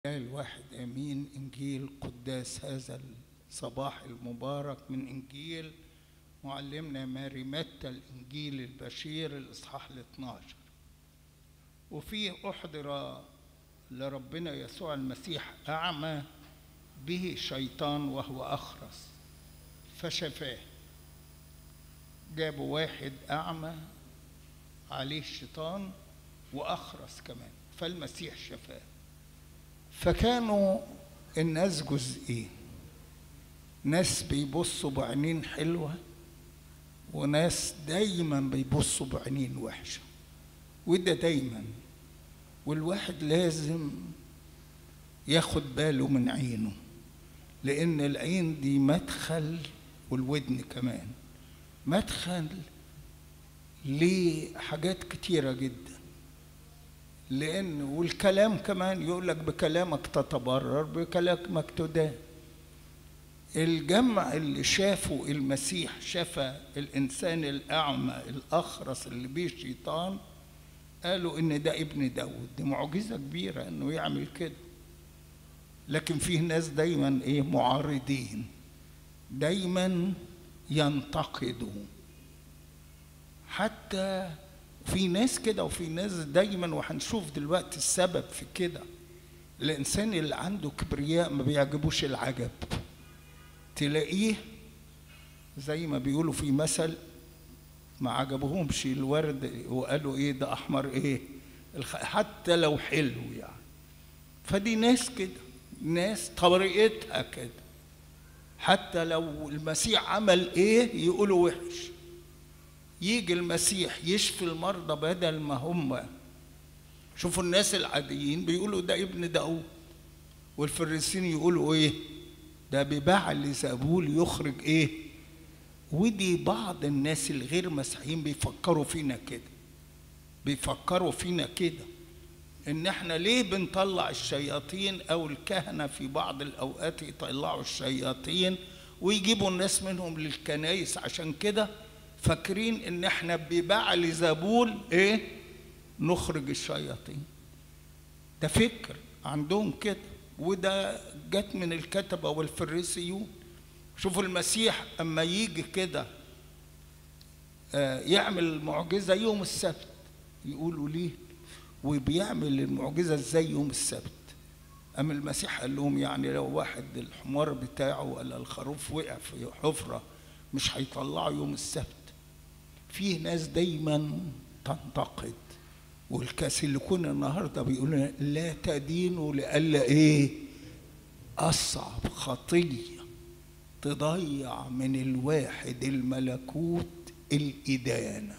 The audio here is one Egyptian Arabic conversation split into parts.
الواحد امين انجيل قداس هذا الصباح المبارك من انجيل معلمنا ماري متى الانجيل البشير الاصحاح ال 12 وفيه احضر لربنا يسوع المسيح اعمى به شيطان وهو اخرس فشفاه جابوا واحد اعمى عليه الشيطان واخرس كمان فالمسيح شفاه فكانوا الناس جزئين ناس بيبصوا بعينين حلوة وناس دايما بيبصوا بعينين وحشة وده دايما والواحد لازم ياخد باله من عينه لأن العين دي مدخل والودن كمان مدخل لحاجات كتيرة جدا لأن والكلام كمان يقول لك بكلامك تتبرر بكلامك تدان الجمع اللي شافوا المسيح شفى الإنسان الأعمى الأخرس اللي بيه الشيطان قالوا إن ده ابن داود دي معجزة كبيرة إنه يعمل كده لكن فيه ناس دايما إيه معارضين دايما ينتقدوا حتى في ناس كده وفي ناس دايما وهنشوف دلوقتي السبب في كده الانسان اللي عنده كبرياء ما بيعجبوش العجب تلاقيه زي ما بيقولوا في مثل ما عجبهمش الورد وقالوا ايه ده احمر ايه حتى لو حلو يعني فدي ناس كده ناس طريقتها كده حتى لو المسيح عمل ايه يقولوا وحش يجي المسيح يشفي المرضى بدل ما هم شوفوا الناس العاديين بيقولوا ده ابن داود والفريسين يقولوا ايه ده ببعل زبول يخرج ايه ودي بعض الناس الغير مسيحيين بيفكروا فينا كده بيفكروا فينا كده ان احنا ليه بنطلع الشياطين او الكهنه في بعض الاوقات يطلعوا الشياطين ويجيبوا الناس منهم للكنايس عشان كده فاكرين ان احنا ببعل زبول ايه نخرج الشياطين ده فكر عندهم كده وده جت من الكتبه والفريسيون شوفوا المسيح اما يجي كده آه يعمل معجزه يوم السبت يقولوا ليه وبيعمل المعجزه ازاي يوم السبت أما المسيح قال لهم يعني لو واحد الحمار بتاعه ولا الخروف وقع في حفره مش هيطلعه يوم السبت فيه ناس دايما تنتقد والكاسلكون النهارده بيقولوا لا تدينوا لئلا ايه اصعب خطيه تضيع من الواحد الملكوت الادانه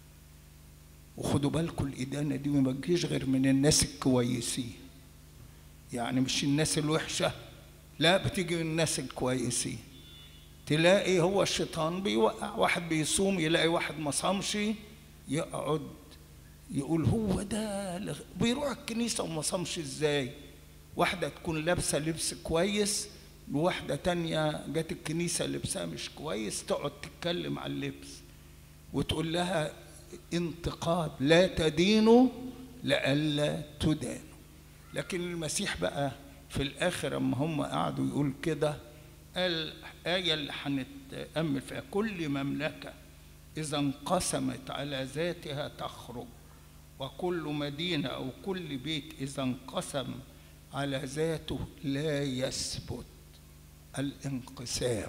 وخدوا بالكم الادانه دي ما بتجيش غير من الناس الكويسين يعني مش الناس الوحشه لا بتيجي من الناس الكويسين تلاقي هو الشيطان بيوقع واحد بيصوم يلاقي واحد ما صامش يقعد يقول هو ده بيروح الكنيسه وما صامش ازاي واحده تكون لابسه لبس كويس وواحده تانية جت الكنيسه لبسها مش كويس تقعد تتكلم على اللبس وتقول لها انتقاد لا تدينوا لئلا تدانوا لكن المسيح بقى في الاخر اما هم قعدوا يقول كده قال الآية اللي هنتأمل فيها كل مملكة إذا انقسمت على ذاتها تخرج وكل مدينة أو كل بيت إذا انقسم على ذاته لا يثبت الانقسام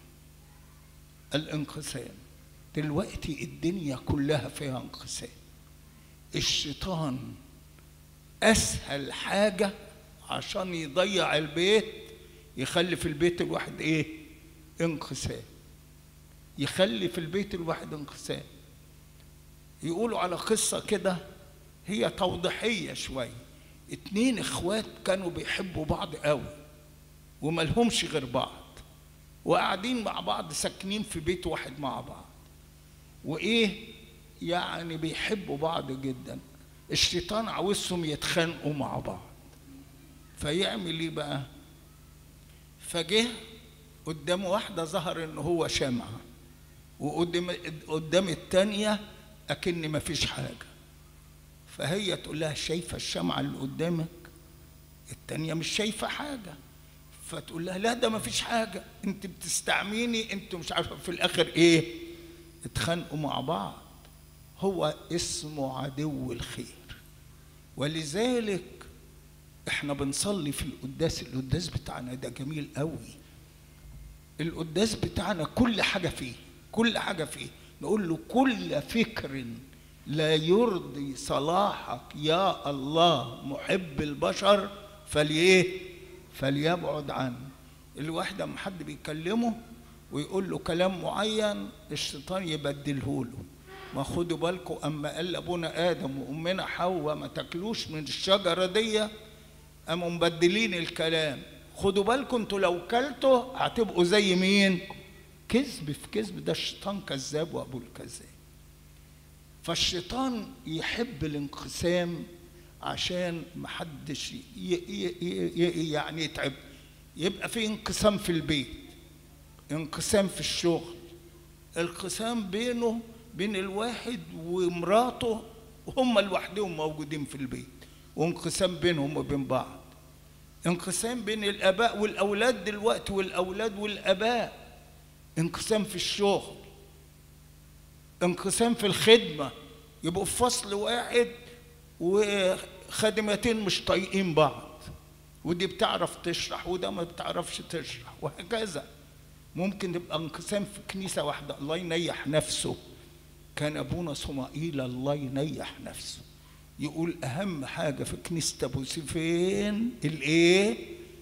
الانقسام دلوقتي الدنيا كلها فيها انقسام الشيطان أسهل حاجة عشان يضيع البيت يخلي في البيت الواحد ايه انقسام يخلي في البيت الواحد انقسام يقولوا على قصة كده هي توضيحية شوية اتنين اخوات كانوا بيحبوا بعض قوي وملهمش غير بعض وقاعدين مع بعض ساكنين في بيت واحد مع بعض وايه يعني بيحبوا بعض جدا الشيطان عاوزهم يتخانقوا مع بعض فيعمل ايه بقى فجه قدام واحدة ظهر إن هو شمعة وقدام قدام التانية أكن مفيش حاجة فهي تقول لها شايفة الشمعة اللي قدامك التانية مش شايفة حاجة فتقول لها لا ده ما فيش حاجة انت بتستعميني انت مش عارفة في الاخر ايه اتخانقوا مع بعض هو اسمه عدو الخير ولذلك احنا بنصلي في القداس القداس بتاعنا ده جميل قوي القداس بتاعنا كل حاجة فيه كل حاجة فيه نقول له كل فكر لا يرضي صلاحك يا الله محب البشر فليه فليبعد عنه الواحد اما حد بيكلمه ويقول له كلام معين الشيطان يبدله له ما خدوا بالكم اما قال ابونا ادم وامنا حواء ما تاكلوش من الشجره دي قاموا مبدلين الكلام خدوا بالكم انتوا لو كلتوا هتبقوا زي مين كذب في كذب ده الشيطان كذاب وابو الكذاب فالشيطان يحب الانقسام عشان محدش ي- ي- ي- يعني يتعب يبقى في انقسام في البيت انقسام في الشغل انقسام بينه بين الواحد ومراته هم لوحدهم موجودين في البيت وانقسام بينهم وبين بعض انقسام بين الاباء والاولاد دلوقتي والاولاد والاباء انقسام في الشغل انقسام في الخدمه يبقوا في فصل واحد وخادمتين مش طايقين بعض ودي بتعرف تشرح وده ما بتعرفش تشرح وهكذا ممكن تبقى انقسام في كنيسه واحده الله ينيح نفسه كان ابونا صمائيل الله ينيح نفسه يقول اهم حاجه في كنيسه ابو سيفين الايه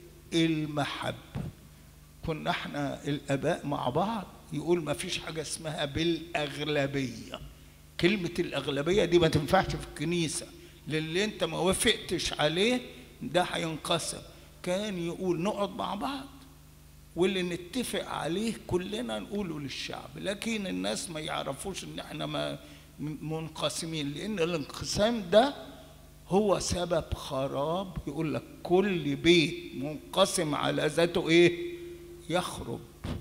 المحبه كنا احنا الاباء مع بعض يقول ما فيش حاجه اسمها بالاغلبيه كلمه الاغلبيه دي ما تنفعش في الكنيسه للي انت ما وافقتش عليه ده هينقسم كان يقول نقعد مع بعض واللي نتفق عليه كلنا نقوله للشعب لكن الناس ما يعرفوش ان احنا ما منقسمين لان الانقسام ده هو سبب خراب يقول لك كل بيت منقسم على ذاته ايه يخرب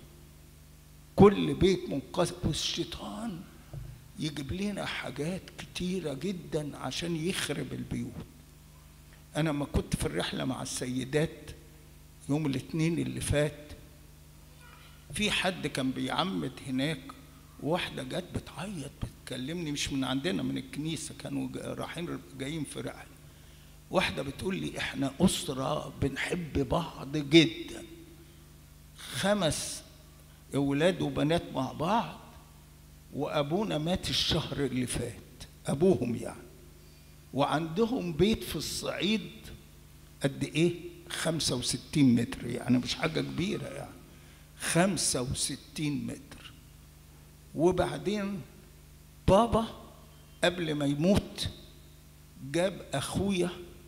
كل بيت منقسم والشيطان يجيب لنا حاجات كتيرة جدا عشان يخرب البيوت أنا لما كنت في الرحلة مع السيدات يوم الاثنين اللي فات في حد كان بيعمد هناك واحدة جت بتعيط بتكلمني مش من عندنا من الكنيسة كانوا جا- رايحين جايين في رحلة واحدة بتقول لي احنا أسرة بنحب بعض جدا خمس أولاد وبنات مع بعض وأبونا مات الشهر اللي فات أبوهم يعني وعندهم بيت في الصعيد قد إيه؟ 65 متر يعني مش حاجة كبيرة يعني 65 متر وبعدين بابا قبل ما يموت جاب أخويا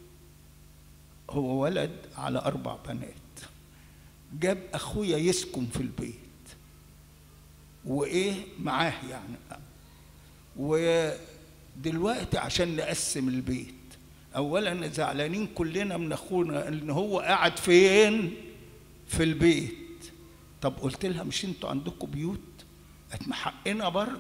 هو ولد على أربع بنات جاب أخويا يسكن في البيت وإيه معاه يعني ودلوقتي عشان نقسم البيت أولا زعلانين كلنا من أخونا إن هو قاعد فين في البيت طب قلت لها مش انتوا عندكم بيوت قالت ما حقنا برضك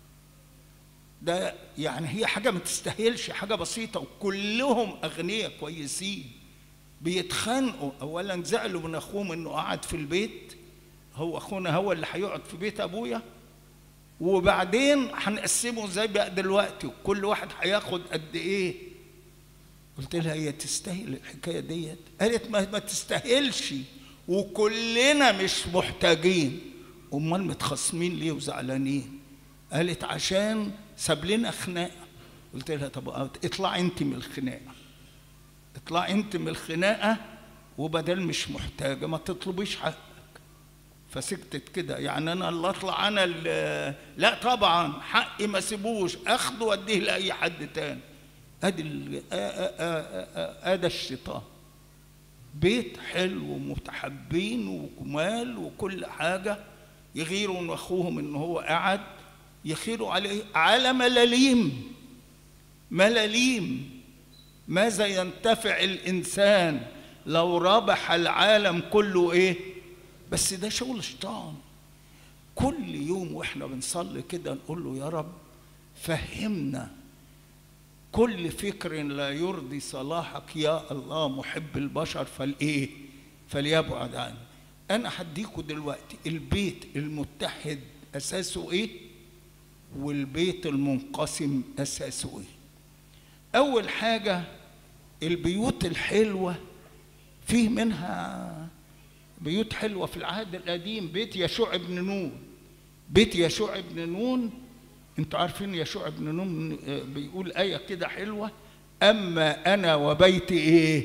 ده يعني هي حاجة ما تستاهلش حاجة بسيطة وكلهم أغنياء كويسين بيتخانقوا أولا زعلوا من أخوهم إنه قعد في البيت هو أخونا هو اللي هيقعد في بيت أبويا وبعدين هنقسمه ازاي بقى دلوقتي وكل واحد هياخد قد ايه قلت لها هي تستاهل الحكايه ديت قالت ما, ما تستاهلش وكلنا مش محتاجين امال متخاصمين ليه وزعلانين قالت عشان ساب لنا خناقه قلت لها طب اطلعي انت من الخناقه اطلعي انت من الخناقه وبدل مش محتاجه ما تطلبيش حقك فسكتت كده يعني انا اللي اطلع انا اللي لا طبعا حقي ما سيبوش اخده واديه لاي حد تاني ادي ال- آ- آ- آ- آ- ادي الشيطان بيت حلو ومتحبين وجمال وكل حاجه يغيروا من اخوهم ان هو قعد يخيروا عليه على ملاليم ملاليم ماذا ينتفع الانسان لو ربح العالم كله ايه بس ده شغل شيطان كل يوم واحنا بنصلي كده نقول له يا رب فهمنا كل فكر لا يرضي صلاحك يا الله محب البشر فالايه فليبعد عنه انا هديكوا دلوقتي البيت المتحد اساسه ايه والبيت المنقسم اساسه ايه اول حاجه البيوت الحلوه فيه منها بيوت حلوه في العهد القديم بيت يشوع بن نون بيت يشوع بن نون انتوا عارفين يشوع بن نون بيقول ايه كده حلوه اما انا وبيتي ايه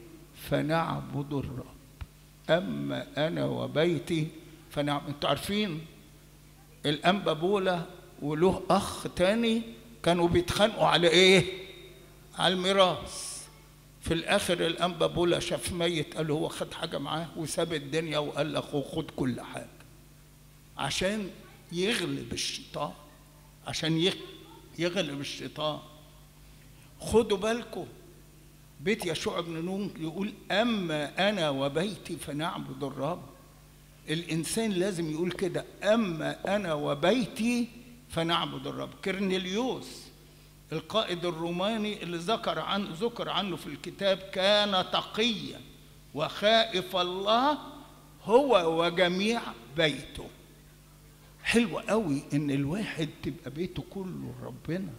فنعبد الرب اما انا وبيتي فنعبد انتوا عارفين الانبا بولا وله اخ تاني كانوا بيتخانقوا على ايه على الميراث في الاخر الانبا بولا شاف ميت قال هو خد حاجه معاه وساب الدنيا وقال لاخوه خد كل حاجه عشان يغلب الشيطان عشان يغلب الشيطان خدوا بالكم بيت يشوع بن نون يقول اما انا وبيتي فنعبد الرب الانسان لازم يقول كده اما انا وبيتي فنعبد الرب كرنيليوس القائد الروماني اللي ذكر عن ذكر عنه في الكتاب كان تقيا وخائف الله هو وجميع بيته حلو قوي ان الواحد تبقى بيته كله ربنا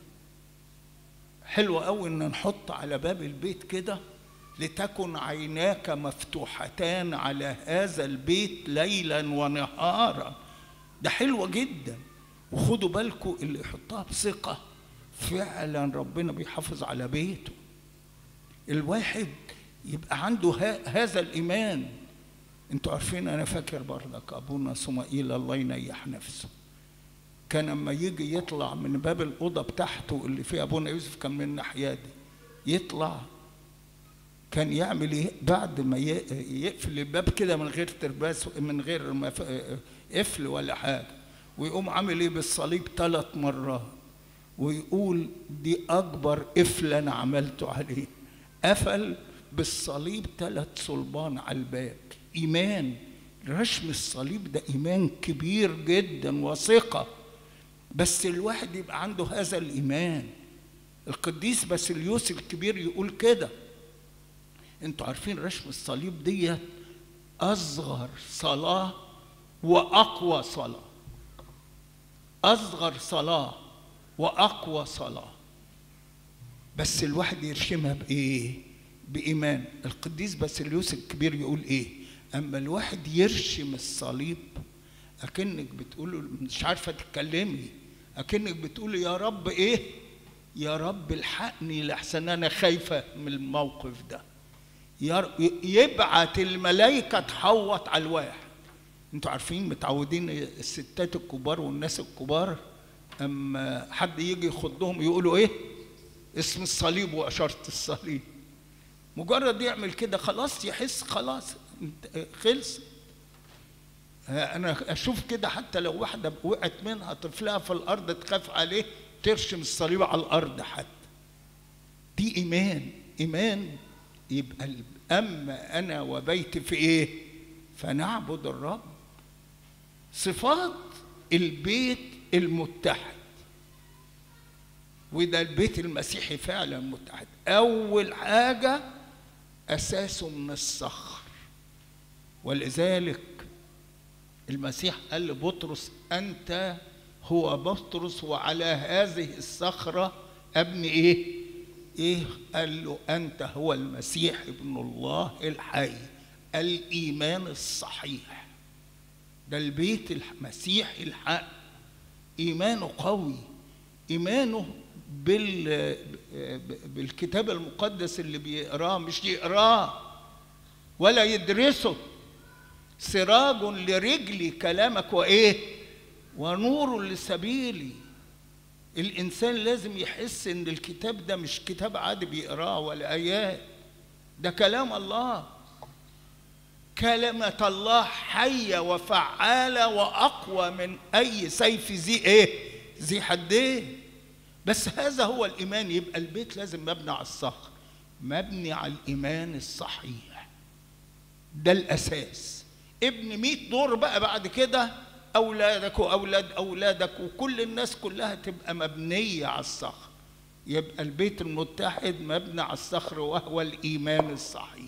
حلو قوي ان نحط على باب البيت كده لتكن عيناك مفتوحتان على هذا البيت ليلا ونهارا ده حلوة جدا وخدوا بالكم اللي يحطها بثقة فعلا ربنا بيحافظ على بيته الواحد يبقى عنده هذا الإيمان انتوا عارفين انا فاكر برضك ابونا صمائيل الله ينيح نفسه كان لما يجي يطلع من باب الاوضه بتاعته اللي فيها ابونا يوسف كان من الناحيه دي يطلع كان يعمل ايه بعد ما يقفل الباب كده من غير ترباس من غير قفل ولا حاجه ويقوم عامل ايه بالصليب ثلاث مرات ويقول دي اكبر قفل انا عملته عليه قفل بالصليب ثلاث صلبان على الباب ايمان رشم الصليب ده ايمان كبير جدا وثقه بس الواحد يبقى عنده هذا الايمان القديس باسيليوس الكبير يقول كده انتوا عارفين رشم الصليب دي اصغر صلاه واقوى صلاه اصغر صلاه واقوى صلاه بس الواحد يرشمها بايه بايمان القديس باسيليوس الكبير يقول ايه اما الواحد يرشم الصليب اكنك بتقول مش عارفه تتكلمي اكنك بتقول يا رب ايه يا رب الحقني لحسن انا خايفه من الموقف ده يبعت الملائكه تحوط على الواحد انتوا عارفين متعودين الستات الكبار والناس الكبار اما حد يجي يخضهم يقولوا ايه اسم الصليب واشاره الصليب مجرد يعمل كده خلاص يحس خلاص خلص انا اشوف كده حتى لو واحده وقعت منها طفلها في الارض تخاف عليه ترشم الصليب على الارض حتى دي ايمان ايمان يبقى اما انا وبيتي في ايه فنعبد الرب صفات البيت المتحد وده البيت المسيحي فعلا متحد اول حاجه اساسه من الصخر ولذلك المسيح قال لبطرس انت هو بطرس وعلى هذه الصخره ابني ايه ايه قال له انت هو المسيح ابن الله الحي الايمان الصحيح ده البيت المسيحي الحق ايمانه قوي ايمانه بال بالكتاب المقدس اللي بيقراه مش يقراه ولا يدرسه سراج لرجلي كلامك وايه ونور لسبيلي الانسان لازم يحس ان الكتاب ده مش كتاب عادي بيقراه ولا ايات ده كلام الله كلمة الله حية وفعالة وأقوى من أي سيف ذي إيه؟ ذي حدين بس هذا هو الإيمان يبقى البيت لازم مبني على الصخر مبني على الإيمان الصحيح ده الأساس ابن مئة دور بقى بعد كده أولادك وأولاد أولادك وكل الناس كلها تبقى مبنية على الصخر يبقى البيت المتحد مبني على الصخر وهو الإيمان الصحيح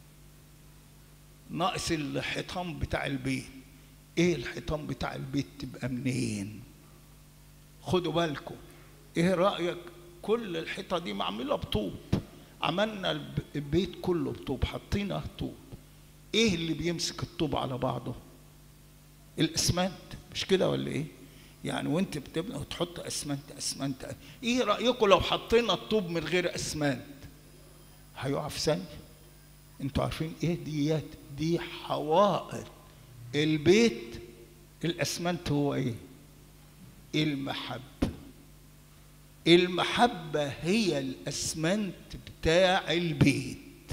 ناقص الحيطان بتاع البيت ايه الحيطان بتاع البيت تبقى منين خدوا بالكم ايه رأيك كل الحيطة دي معمولة بطوب عملنا البيت كله بطوب حطينا طوب ايه اللي بيمسك الطوب على بعضه الاسمنت مش كده ولا ايه يعني وانت بتبني وتحط اسمنت اسمنت ايه رايكم لو حطينا الطوب من غير اسمنت هيقع في ثانيه انتوا عارفين ايه ديات دي حوائط البيت الاسمنت هو ايه المحبه المحبه هي الاسمنت بتاع البيت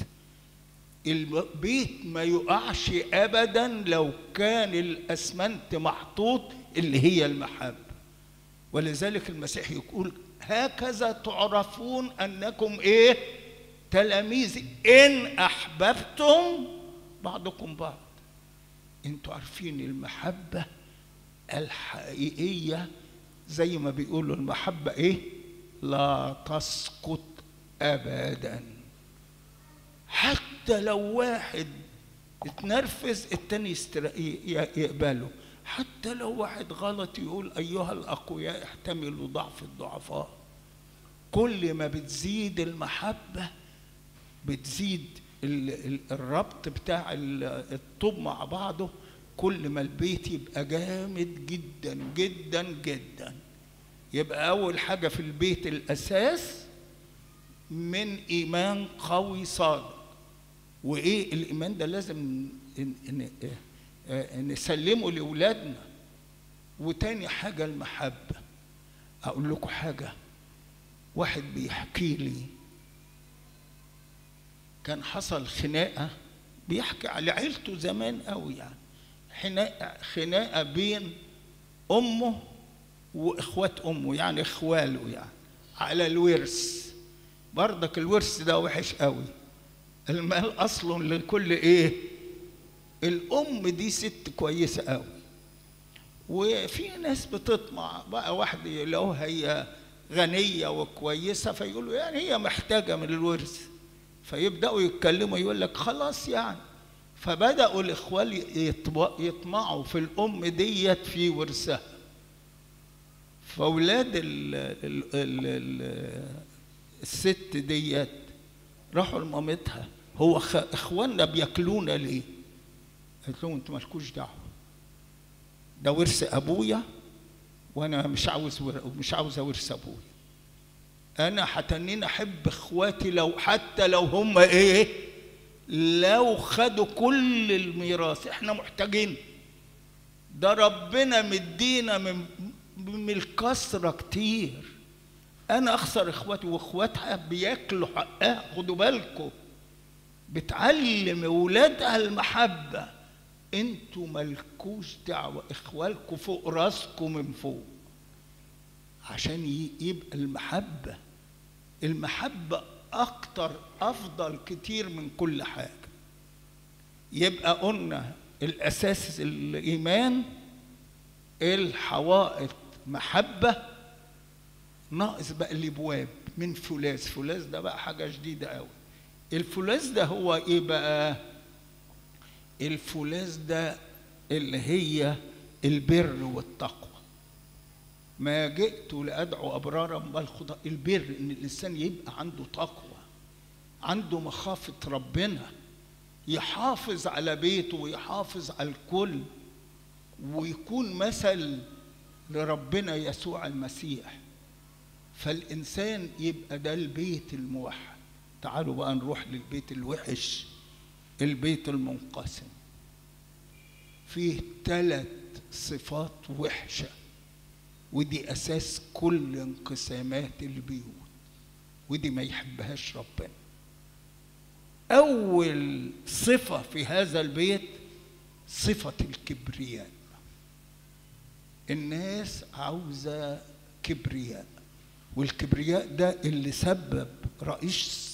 البيت ما يقعش ابدا لو كان الاسمنت محطوط اللي هي المحبه ولذلك المسيح يقول هكذا تعرفون انكم ايه تلاميذ ان احببتم بعضكم بعض انتوا عارفين المحبه الحقيقيه زي ما بيقولوا المحبه ايه لا تسقط ابدا حتى لو واحد اتنرفز التاني يقبله حتى لو واحد غلط يقول أيها الأقوياء احتملوا ضعف الضعفاء كل ما بتزيد المحبة بتزيد الربط بتاع الطوب مع بعضه كل ما البيت يبقى جامد جدا جدا جدا يبقى أول حاجة في البيت الأساس من إيمان قوي صادق وايه الايمان ده لازم نسلمه لاولادنا وتاني حاجه المحبه اقول لكم حاجه واحد بيحكي لي كان حصل خناقه بيحكي على عيلته زمان قوي يعني خناقه خناقه بين امه واخوات امه يعني اخواله يعني على الورث برضك الورث ده وحش قوي المال اصل لكل ايه الام دي ست كويسه قوي وفي ناس بتطمع بقى واحد يلاقوها هي غنيه وكويسه فيقولوا يعني هي محتاجه من الورث فيبداوا يتكلموا يقول لك خلاص يعني فبداوا الاخوال يطمعوا في الام ديت في ورثها فاولاد ال ال ال الست ديت راحوا لمامتها هو اخواننا بياكلونا ليه؟ قالت لهم انتوا مالكوش دعوه ده ورث ابويا وانا مش عاوز مش عاوز ورث ابويا انا حتنين احب اخواتي لو حتى لو هم ايه لو خدوا كل الميراث احنا محتاجين ده ربنا مدينا من من الكسرة كتير انا اخسر اخواتي واخواتها بياكلوا حقها خدوا بالكم بتعلم اولادها المحبه انتوا مالكوش دعوه اخوالكم فوق راسكم من فوق عشان يبقى المحبه المحبه اكتر افضل كتير من كل حاجه يبقى قلنا الاساس الايمان الحوائط محبه ناقص بقى الابواب من فولاذ فولاذ ده بقى حاجه جديده قوي الفولاذ ده هو ايه بقى الفولاذ ده اللي هي البر والتقوى ما جئت لادعو ابرارا بل خطا البر ان الانسان يبقى عنده تقوى عنده مخافه ربنا يحافظ على بيته ويحافظ على الكل ويكون مثل لربنا يسوع المسيح فالإنسان يبقى ده البيت الموحد تعالوا بقى نروح للبيت الوحش البيت المنقسم فيه ثلاث صفات وحشة ودي أساس كل انقسامات البيوت ودي ما يحبهاش ربنا أول صفة في هذا البيت صفة الكبرياء الناس عاوزة كبرياء والكبرياء ده اللي سبب رئيس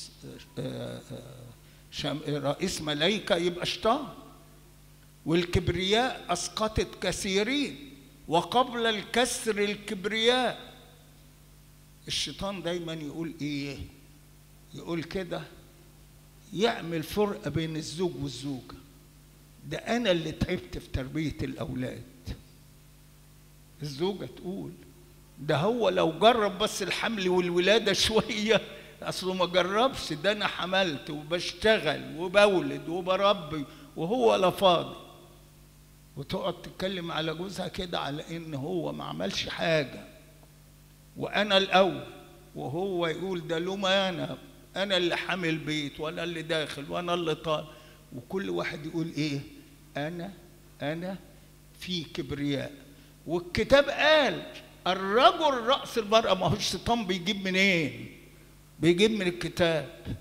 رئيس ملايكة يبقى شيطان والكبرياء أسقطت كثيرين وقبل الكسر الكبرياء الشيطان دايما يقول ايه يقول كده يعمل فرقه بين الزوج والزوجه ده انا اللي تعبت في تربيه الاولاد الزوجه تقول ده هو لو جرب بس الحمل والولاده شويه اصله ما جربش ده انا حملت وبشتغل وبولد وبربي وهو لا فاضي وتقعد تتكلم على جوزها كده على ان هو ما عملش حاجه وانا الاول وهو يقول ده له ما انا انا اللي حامل بيت وانا اللي داخل وانا اللي طالع وكل واحد يقول ايه انا انا في كبرياء والكتاب قال الرجل راس المراه ما هو الشيطان بيجيب منين بيجيب من الكتاب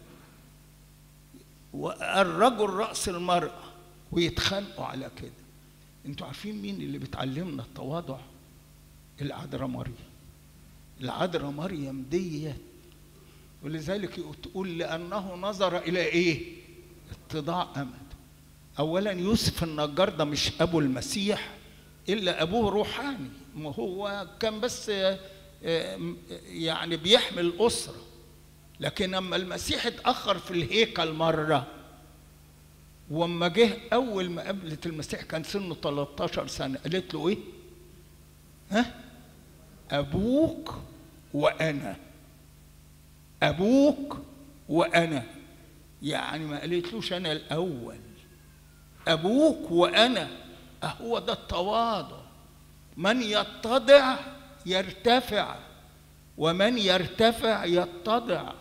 والرجل راس المراه ويتخانقوا على كده انتوا عارفين مين اللي بتعلمنا التواضع العذراء مريم العذراء مريم ديت ولذلك تقول لأنه نظر إلى إيه؟ اتضاع أمد أولا يوسف النجار ده مش أبو المسيح إلا أبوه روحاني ما هو كان بس يعني بيحمل الأسرة لكن لما المسيح اتأخر في الهيكل مرة وما جه أول ما قابلت المسيح كان سنه 13 سنة قالت له إيه؟ ها؟ أبوك وأنا أبوك وأنا يعني ما قالتلوش أنا الأول أبوك وأنا أهو ده التواضع من يتضع يرتفع ومن يرتفع يتضع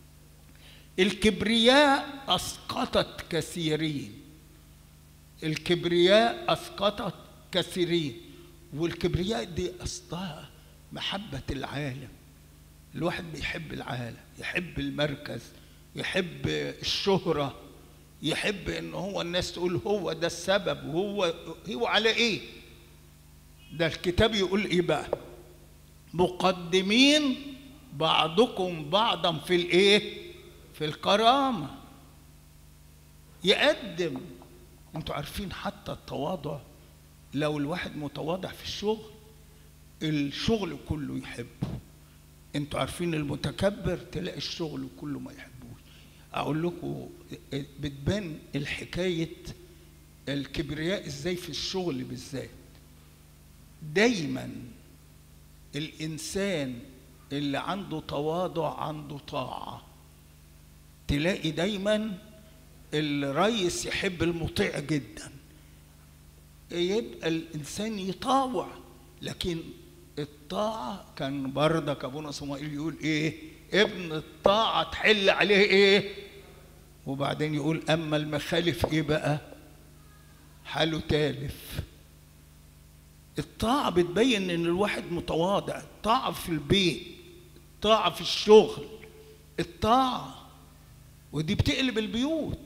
الكبرياء أسقطت كثيرين الكبرياء أسقطت كثيرين والكبرياء دي أصلها محبة العالم الواحد بيحب العالم يحب المركز يحب الشهرة يحب ان هو الناس تقول هو ده السبب وهو هو على ايه ده الكتاب يقول ايه بقى مقدمين بعضكم بعضا في الايه في الكرامة يقدم انتوا عارفين حتى التواضع لو الواحد متواضع في الشغل الشغل كله يحبه انتوا عارفين المتكبر تلاقي الشغل كله ما يحبوش اقول لكم بتبان الحكايه الكبرياء ازاي في الشغل بالذات دايما الانسان اللي عنده تواضع عنده طاعه تلاقي دايما الريس يحب المطيع جدا يبقى الانسان يطاوع لكن الطاعة كان بردك أبونا صمائيل يقول إيه ابن الطاعة تحل عليه إيه وبعدين يقول أما المخالف إيه بقى حاله تالف الطاعة بتبين إن الواحد متواضع الطاعة في البيت الطاعة في الشغل الطاعة ودي بتقلب البيوت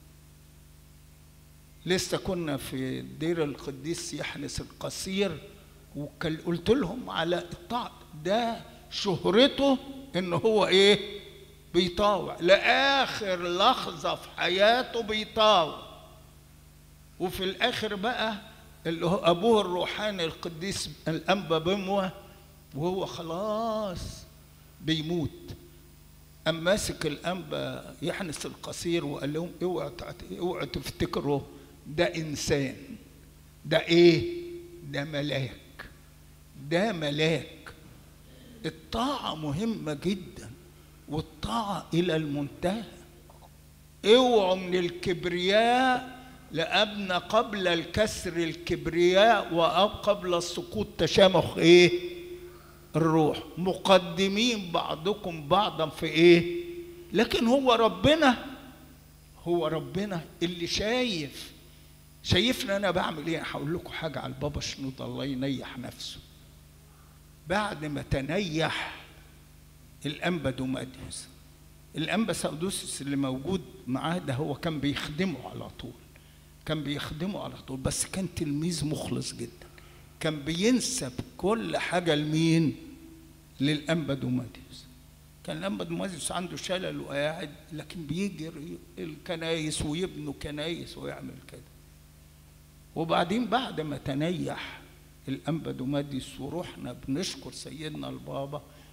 لسه كنا في دير القديس يحنس القصير وقلت لهم على الطاعة ده شهرته ان هو ايه بيطاوع لاخر لحظة في حياته بيطاوع وفي الاخر بقى اللي هو ابوه الروحاني القديس الانبا بموه وهو خلاص بيموت قام ماسك الانبا يحنس القصير وقال لهم اوعوا اوعوا تفتكروا ده انسان ده ايه ده ملاك ده ملاك الطاعة مهمة جدا والطاعة إلى المنتهى اوعوا من الكبرياء لأبنى قبل الكسر الكبرياء وأب قبل السقوط تشامخ إيه؟ الروح مقدمين بعضكم بعضا في إيه؟ لكن هو ربنا هو ربنا اللي شايف شايفني أنا بعمل إيه؟ هقول لكم حاجة على البابا شنود الله ينيح نفسه بعد ما تنيح الأنبا دوماديوس الأنبا سودوسس اللي موجود معاه ده هو كان بيخدمه على طول كان بيخدمه على طول بس كان تلميذ مخلص جدا كان بينسب كل حاجة لمين للأنبا دوماديوس كان الأنبا دوماديوس عنده شلل وقاعد لكن بيجي الكنايس ويبنوا كنايس ويعمل كده وبعدين بعد ما تنيح الأنبا دوماديوس ورحنا بنشكر سيدنا البابا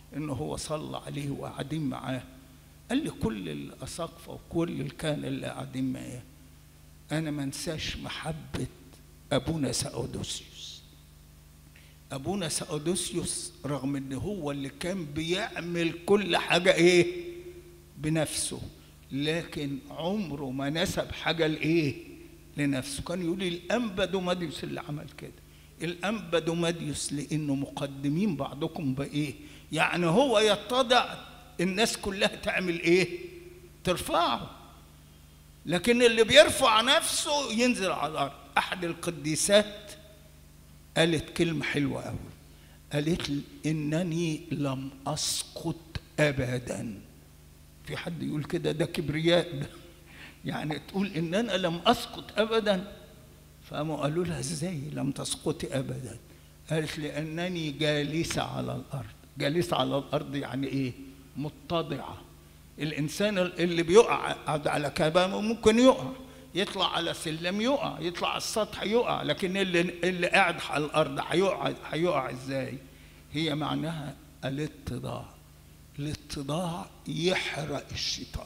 إنه هو صلى عليه وقاعدين معاه قال لي كل الأساقفة وكل الكهنة اللي قاعدين معاه أنا ما انساش محبة أبونا سأودوسيوس أبونا سأودوسيوس رغم إن هو اللي كان بيعمل كل حاجة إيه بنفسه لكن عمره ما نسب حاجة لإيه لنفسه كان يقول لي الأنبا دوماديوس اللي عمل كده الأنبا دوماديوس لأنه مقدمين بعضكم بإيه يعني هو يتضع الناس كلها تعمل إيه ترفعه لكن اللي بيرفع نفسه ينزل على الأرض أحد القديسات قالت كلمة حلوة أوي قالت إنني لم أسقط أبدا في حد يقول كده ده كبرياء ده يعني تقول إن أنا لم أسقط أبدا فقاموا قالوا لها إزاي لم تسقطي أبدا قالت لأنني جالسة على الأرض جالسة على الأرض يعني إيه متضعة الإنسان اللي بيقع قاعد على كبامه ممكن يقع يطلع على سلم يقع يطلع على السطح يقع لكن اللي اللي قاعد على الارض هيقع هيقع ازاي هي معناها الاتضاع الاتضاع يحرق الشيطان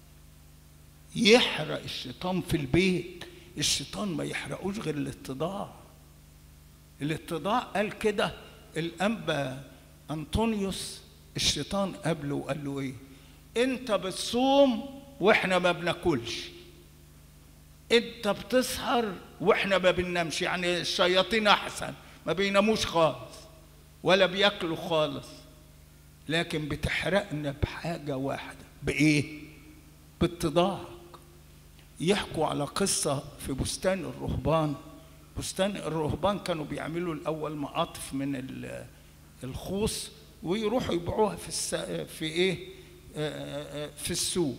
يحرق الشيطان في البيت الشيطان ما يحرقوش غير الاتضاع الاتضاع قال كده الانبا انطونيوس الشيطان قابله وقال له ايه انت بتصوم واحنا ما بناكلش انت بتسهر واحنا ما بننامش يعني الشياطين احسن ما بيناموش خالص ولا بياكلوا خالص لكن بتحرقنا بحاجه واحده بايه باتضاعك يحكوا على قصه في بستان الرهبان بستان الرهبان كانوا بيعملوا الاول مقاطف من الخوص ويروحوا يبيعوها في الس... في ايه في السوق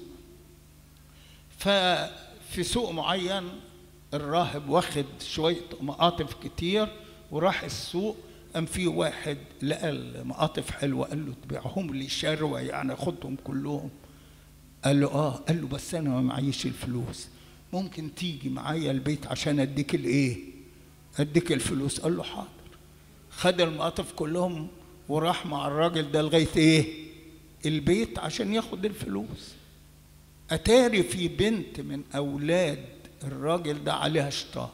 ففي سوق معين الراهب واخد شوية مقاطف كتير وراح السوق قام في واحد لقى المقاطف حلوة قال له تبيعهم لي شروة يعني خدهم كلهم قال له اه قال له بس انا ما معيش الفلوس ممكن تيجي معايا البيت عشان اديك الايه اديك الفلوس قال له حاضر خد المقاطف كلهم وراح مع الراجل ده لغايه ايه البيت عشان ياخد الفلوس اتاري في بنت من اولاد الراجل ده عليها شيطان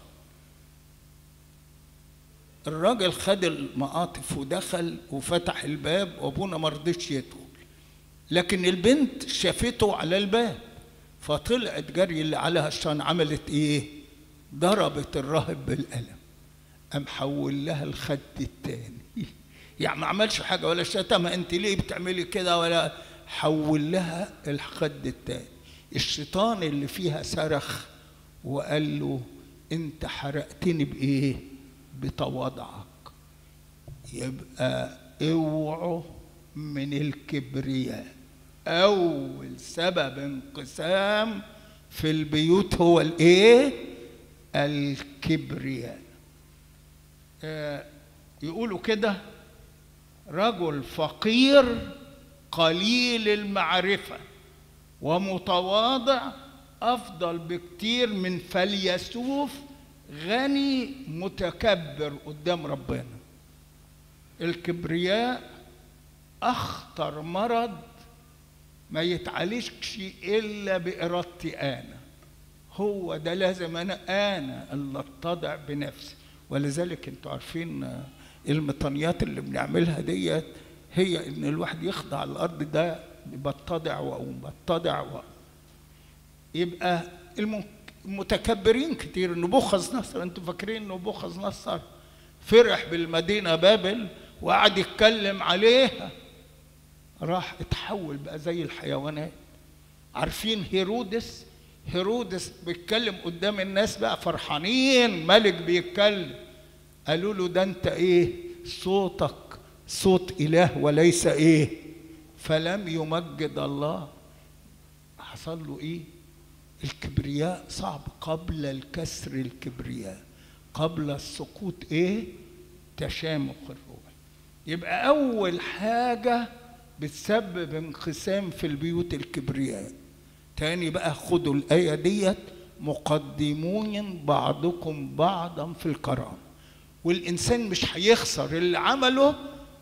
الراجل خد المقاطف ودخل وفتح الباب وابونا ما رضيش يدخل لكن البنت شافته على الباب فطلعت جري اللي عليها الشيطان عملت ايه ضربت الراهب بالقلم قام حول لها الخد التاني يعني ما عملش حاجه ولا شتمها انت ليه بتعملي كده ولا حول لها الخد التاني الشيطان اللي فيها صرخ وقال له انت حرقتني بايه بتواضعك يبقى اوعوا من الكبرياء اول سبب انقسام في البيوت هو الايه الكبرياء آه يقولوا كده رجل فقير قليل المعرفة ومتواضع أفضل بكتير من فيلسوف غني متكبر قدام ربنا الكبرياء أخطر مرض ما يتعالجش إلا بإرادتي أنا هو ده لازم أنا أنا اللي أتضع بنفسي ولذلك أنتوا عارفين المطنيات اللي بنعملها ديت هي ان الواحد يخضع الارض ده بتضع واقوم بتضع واقوم يبقى المتكبرين كتير نبوخذ نصر انتوا فاكرين نبوخذ نصر فرح بالمدينه بابل وقعد يتكلم عليها راح اتحول بقى زي الحيوانات عارفين هيرودس هيرودس بيتكلم قدام الناس بقى فرحانين ملك بيتكلم قالوا له ده انت ايه صوتك صوت اله وليس ايه فلم يمجد الله حصل له ايه الكبرياء صعب قبل الكسر الكبرياء قبل السقوط ايه تشامخ الروح يبقى اول حاجه بتسبب انقسام في البيوت الكبرياء تاني بقى خدوا الايه ديت مقدمون بعضكم بعضا في الكرامه والإنسان مش هيخسر اللي عمله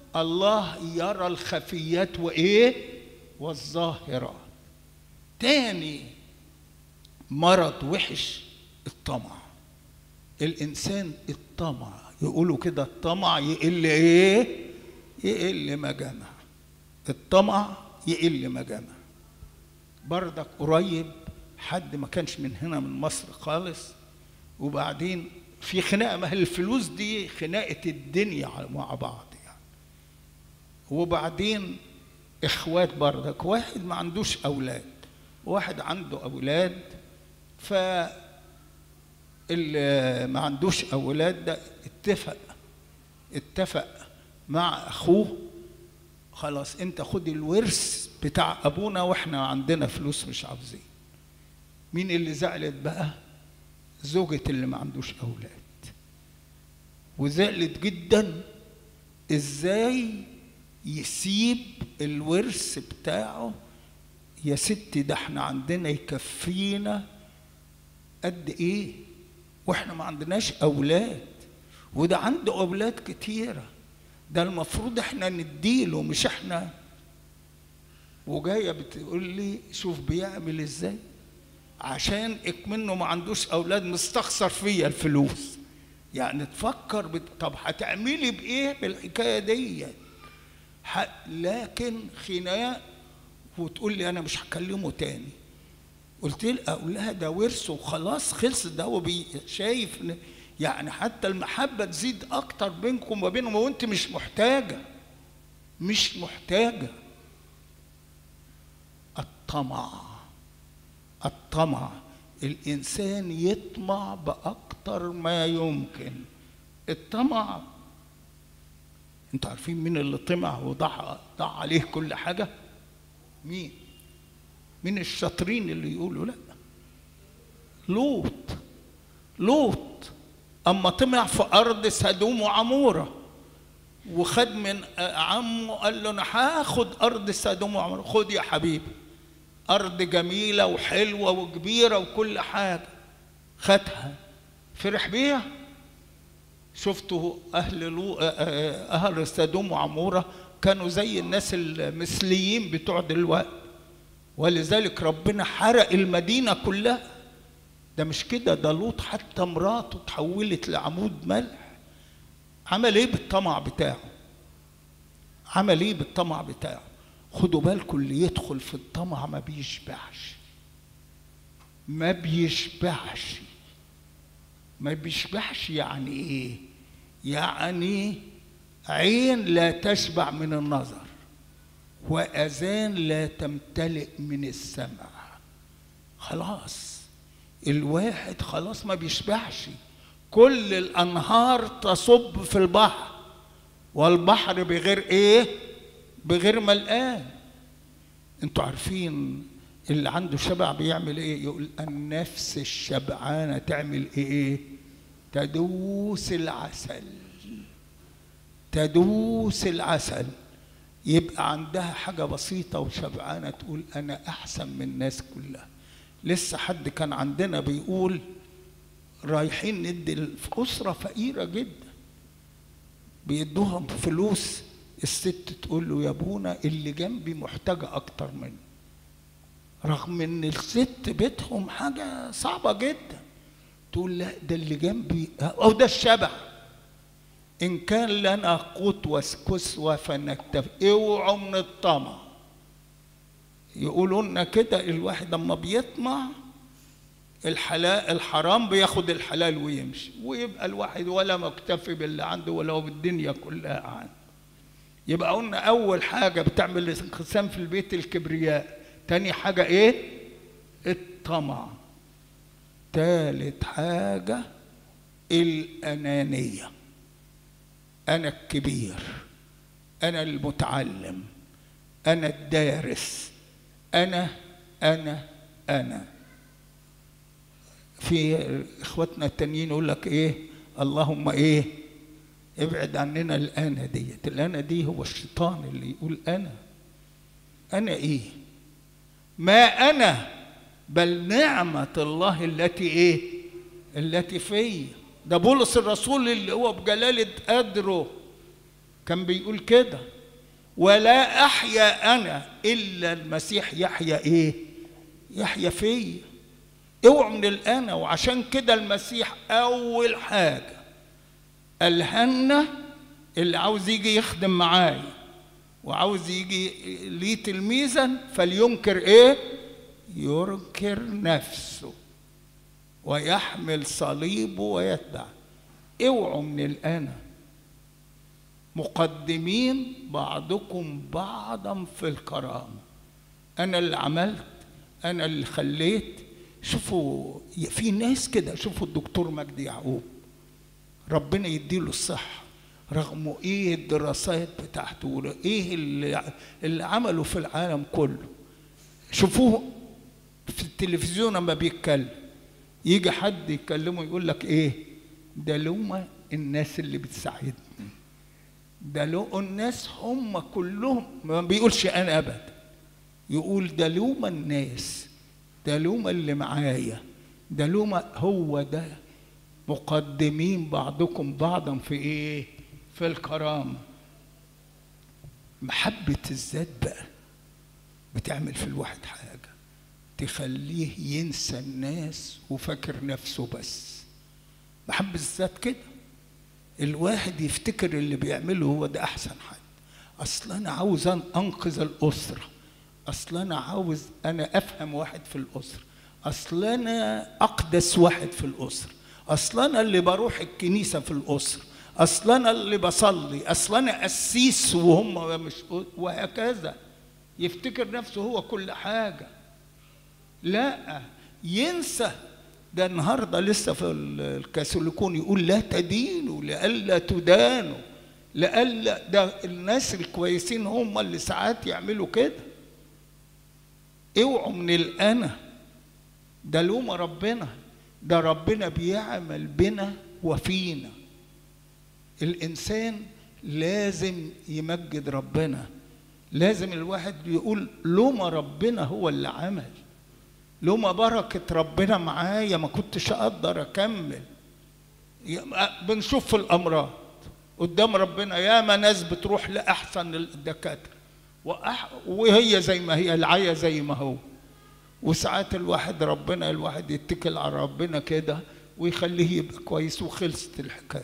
الله يرى الخفيات وايه والظاهرات تاني مرض وحش الطمع الانسان الطمع يقولوا كده الطمع يقل ايه يقل مجامع الطمع يقل مجامع بردك قريب حد ما كانش من هنا من مصر خالص وبعدين في خناقه ما هي الفلوس دي خناقه الدنيا مع بعض يعني وبعدين اخوات بردك واحد ما عندوش اولاد واحد عنده اولاد ف اللي ما عندوش اولاد ده اتفق اتفق مع اخوه خلاص انت خد الورث بتاع ابونا واحنا عندنا فلوس مش عاوزين مين اللي زعلت بقى زوجة اللي ما عندوش اولاد وزعلت جدا ازاي يسيب الورث بتاعه يا ستي ده احنا عندنا يكفينا قد ايه واحنا ما عندناش اولاد وده عنده اولاد كتيره ده المفروض احنا نديله مش احنا وجايه بتقول لي شوف بيعمل ازاي عشان اكمنه ما عندوش اولاد مستخسر فيا الفلوس يعني تفكر بت... طب هتعملي بايه بالحكايه دي ح... لكن خناق وتقول لي انا مش هكلمه تاني قلت لها اقول لها ده ورث وخلاص خلص ده هو شايف يعني حتى المحبه تزيد اكتر بينكم وبينهم وانت مش محتاجه مش محتاجه الطمع الطمع الانسان يطمع باكتر ما يمكن الطمع انتوا عارفين مين اللي طمع وضع ضع عليه كل حاجه مين من الشاطرين اللي يقولوا لا لوط لوط اما طمع في ارض سدوم وعموره وخد من عمه قال له انا هاخد ارض سدوم وعموره خد يا حبيبي ارض جميله وحلوه وكبيره وكل حاجه خدها فرح بيها شفتوا اهل لو اهل سدوم وعموره كانوا زي الناس المثليين بتوع دلوقتي ولذلك ربنا حرق المدينة كلها ده مش كده ده لوط حتى مراته تحولت لعمود ملح عمل ايه بالطمع بتاعه عمل ايه بالطمع بتاعه خدوا بالكم اللي يدخل في الطمع ما بيشبعش ما بيشبعش ما بيشبعش يعني ايه يعني عين لا تشبع من النظر وأذان لا تمتلئ من السمع خلاص الواحد خلاص ما بيشبعش كل الأنهار تصب في البحر والبحر بغير إيه بغير ملآن انتوا عارفين اللي عنده شبع بيعمل ايه يقول النفس الشبعانه تعمل ايه تدوس العسل تدوس العسل يبقى عندها حاجة بسيطة وشبعانة تقول أنا أحسن من الناس كلها لسه حد كان عندنا بيقول رايحين ندي في أسرة فقيرة جدا بيدوهم فلوس الست تقول له يا ابونا اللي جنبي محتاجة أكتر مني رغم إن الست بيتهم حاجة صعبة جدا تقول لا ده اللي جنبي أو ده الشبع إن كان لنا قوت وكسوة فنكتفي اوعوا من الطمع يقولوا لنا كده الواحد لما بيطمع الحلال الحرام بياخد الحلال ويمشي ويبقى الواحد ولا مكتفي باللي عنده ولا هو بالدنيا كلها عنده يبقى قلنا أول حاجة بتعمل انقسام في البيت الكبرياء تاني حاجة إيه؟ الطمع تالت حاجة الأنانية أنا الكبير أنا المتعلم أنا الدارس أنا أنا أنا في إخواتنا التانيين يقول لك إيه اللهم إيه ابعد عننا الأنا ديت الأنا دي هو الشيطان اللي يقول أنا أنا إيه ما أنا بل نعمة الله التي إيه التي فيا ده بولس الرسول اللي هو بجلالة قدره كان بيقول كده ولا احيا انا الا المسيح يحيا ايه يحيا فيا اوعوا من الانا وعشان كده المسيح اول حاجه الهنا اللي عاوز يجي يخدم معايا وعاوز يجي ليه تلميذا فلينكر ايه ينكر نفسه ويحمل صليبه ويتبع اوعوا من الانا مقدمين بعضكم بعضا في الكرامه انا اللي عملت انا اللي خليت شوفوا في ناس كده شوفوا الدكتور مجدي يعقوب ربنا يديله الصحه رغم ايه الدراسات بتاعته ايه اللي, اللي عمله في العالم كله شوفوه في التلفزيون لما بيتكلم يجي حد يكلمه يقول لك ايه ده لومة الناس اللي بتساعدني ده لو الناس هم كلهم ما بيقولش انا ابدا يقول ده لومة الناس ده لومة اللي معايا ده لومة هو ده مقدمين بعضكم بعضا في ايه في الكرامة محبة الذات بقى بتعمل في الواحد حاجة تخليه ينسى الناس وفاكر نفسه بس محبة الذات كده الواحد يفتكر اللي بيعمله هو ده أحسن حد أصل أنا عاوز أنقذ الأسرة أصل أنا عاوز أنا أفهم واحد في الأسرة أصل أنا أقدس واحد في الأسرة أصل أنا اللي بروح الكنيسة في الأسرة أصل أنا اللي بصلي أصل أنا قسيس وهم مش وهكذا يفتكر نفسه هو كل حاجة لا ينسى ده النهارده لسه في الكاثوليكون يقول لا تدينوا لئلا تدانوا لئلا ده الناس الكويسين هم اللي ساعات يعملوا كده اوعوا من الانا ده لوم ربنا ده ربنا بيعمل بنا وفينا الانسان لازم يمجد ربنا لازم الواحد يقول لوم ربنا هو اللي عمل لوما بركة ربنا معايا ما كنتش أقدر أكمل بنشوف في الأمراض قدام ربنا ياما ناس بتروح لأحسن الدكاترة وأح... وهي زي ما هي العيا زي ما هو وساعات الواحد ربنا الواحد يتكل على ربنا كده ويخليه يبقى كويس وخلصت الحكاية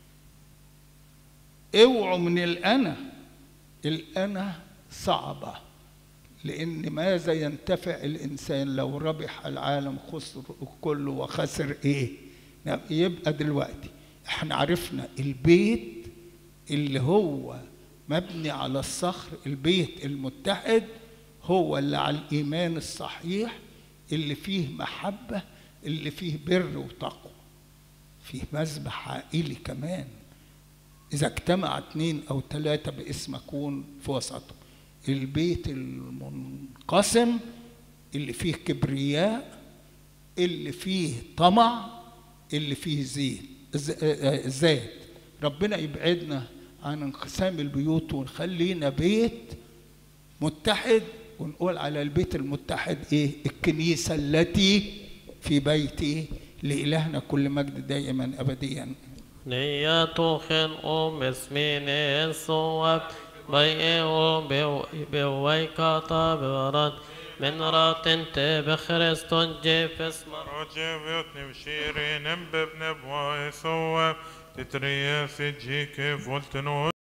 اوعوا من الأنا الأنا صعبة لأن ماذا ينتفع الإنسان لو ربح العالم خسر كله وخسر إيه؟ يبقى دلوقتي احنا عرفنا البيت اللي هو مبني على الصخر البيت المتحد هو اللي على الإيمان الصحيح اللي فيه محبة اللي فيه بر وتقوى فيه مذبح عائلي كمان إذا اجتمع اتنين أو ثلاثة باسم أكون في وسطهم البيت المنقسم اللي فيه كبرياء اللي فيه طمع اللي فيه زيت ذات ربنا يبعدنا عن انقسام البيوت ونخلينا بيت متحد ونقول على البيت المتحد ايه الكنيسة التي في بيتي لإلهنا كل مجد دائما أبديا نياتوخن أم اسمين الصواب بيئو بويكاتا بوران من راتن بخرستون جيفس مرجع بيوتني بشيرين بابن بواي سوا تتريا سجيك فولتنو